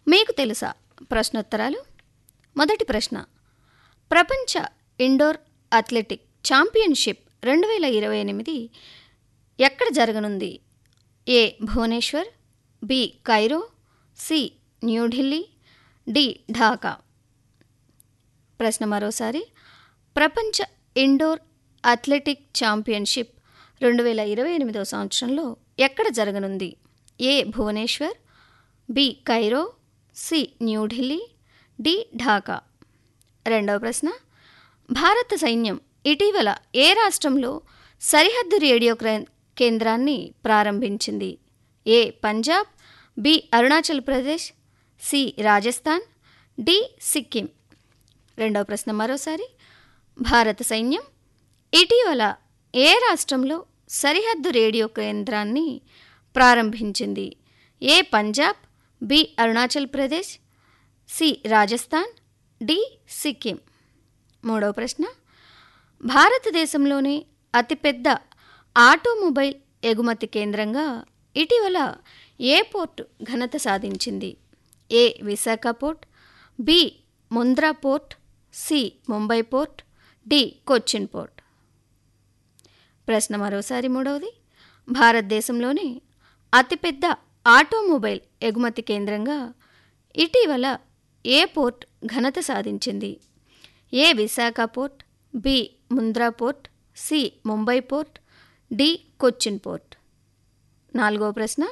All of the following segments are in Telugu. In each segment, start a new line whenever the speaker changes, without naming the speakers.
మీకు తెలుసా ప్రశ్నోత్తరాలు మొదటి ప్రశ్న ప్రపంచ ఇండోర్ అథ్లెటిక్ ఛాంపియన్షిప్ రెండు వేల ఇరవై ఎనిమిది ఎక్కడ జరగనుంది A Bhubaneswar B Cairo C New Delhi D Dhaka ప్రశ్న మరోసారి ప్రపంచ ఇండోర్ అథ్లెటిక్ ఛాంపియన్షిప్ రెండు వేల ఇరవై ఎనిమిదవ సంవత్సరంలో ఎక్కడ జరగనుంది A Bhubaneswar B Cairo C New Delhi D Dhaka రెండవ ప్రశ్న భారత సైన్యం ఇటీవల ఏ రాష్ట్రంలో సరిహద్దు రేడియో క్ర- కేంద్రాన్ని ప్రారంభించింది A Punjab B Arunachal Pradesh C Rajasthan D Sikkim రెండవ ప్రశ్న మరోసారి భారత సైన్యం ఇటీవల ఏ రాష్ట్రంలో సరిహద్దు రేడియో కేంద్రాన్ని ప్రారంభించింది A Punjab B Arunachal Pradesh C Rajasthan D Sikkim మూడవ ప్రశ్న భారతదేశంలోనే అతిపెద్ద ఆటోమొబైల్ ఎగుమతి కేంద్రంగా ఇటీవల ఏ పోర్ట్ ఘనత సాధించింది A Visakha port B Mundra port C Mumbai port D Cochin port ప్రశ్న మరోసారి మూడవది భారతదేశంలోనే అతిపెద్ద ఆటోమొబైల్ ఎగుమతి కేంద్రంగా ఇటీవల ఏ పోర్ట్ ఘనత సాధించింది A Visakha port B Mundra port C Mumbai port D Cochin port నాలుగవ ప్రశ్న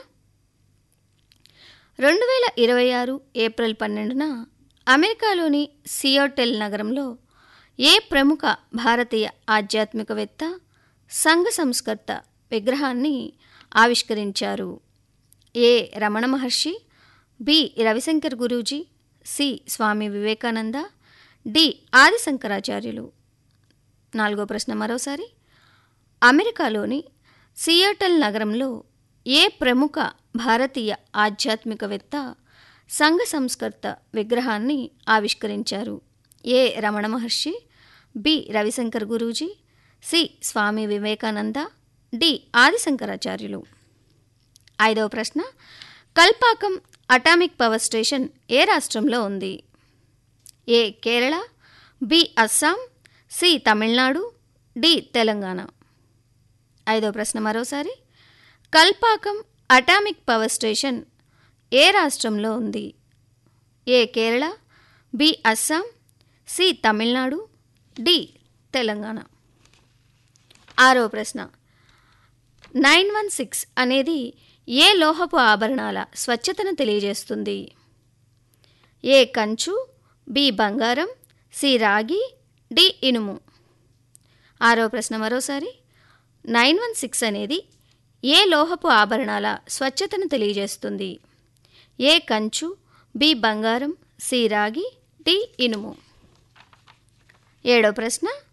రెండు వేల ఇరవై ఆరు ఏప్రిల్ పన్నెండున అమెరికాలోని సియోటెల్ నగరంలో ఏ ప్రముఖ భారతీయ ఆధ్యాత్మికవేత్త సంఘ సంస్కర్త విగ్రహాన్ని ఆవిష్కరించారు A Ramana Maharshi B Ravishankar Guruji C Swami Vivekananda D ఆదిశంకరాచార్యులు నాలుగో ప్రశ్న మరోసారి అమెరికాలోని సియాటల్ నగరంలో ఏ ప్రముఖ భారతీయ ఆధ్యాత్మికవేత్త సంఘ సంస్కర్త విగ్రహాన్ని ఆవిష్కరించారు A Ramana Maharshi B Ravishankar Guruji C Swami Vivekananda D ఆదిశంకరాచార్యులు ఐదవ ప్రశ్న కల్పాకం అటామిక్ పవర్ స్టేషన్ ఏ రాష్ట్రంలో ఉంది A Kerala B Assam C Tamil Nadu D Telangana ఐదో ప్రశ్న మరోసారి కల్పాకం అటామిక్ పవర్ స్టేషన్ ఏ రాష్ట్రంలో ఉంది A Kerala B Assam C Tamil Nadu D Telangana ఆరో ప్రశ్న నైన్ వన్ సిక్స్ అనేది ఏ లోహపు ఆభరణాల స్వచ్ఛతను తెలియజేస్తుంది ఏ కంచు బి బంగారం సి రాగి డి ఇనుము ఆరో ప్రశ్న మరోసారి నైన్ వన్ సిక్స్ అనేది ఏ లోహపు ఆభరణాల స్వచ్ఛతను తెలియజేస్తుంది ఏ కంచు బి బంగారం సి రాగి డి ఇనుము ఏడో ప్రశ్న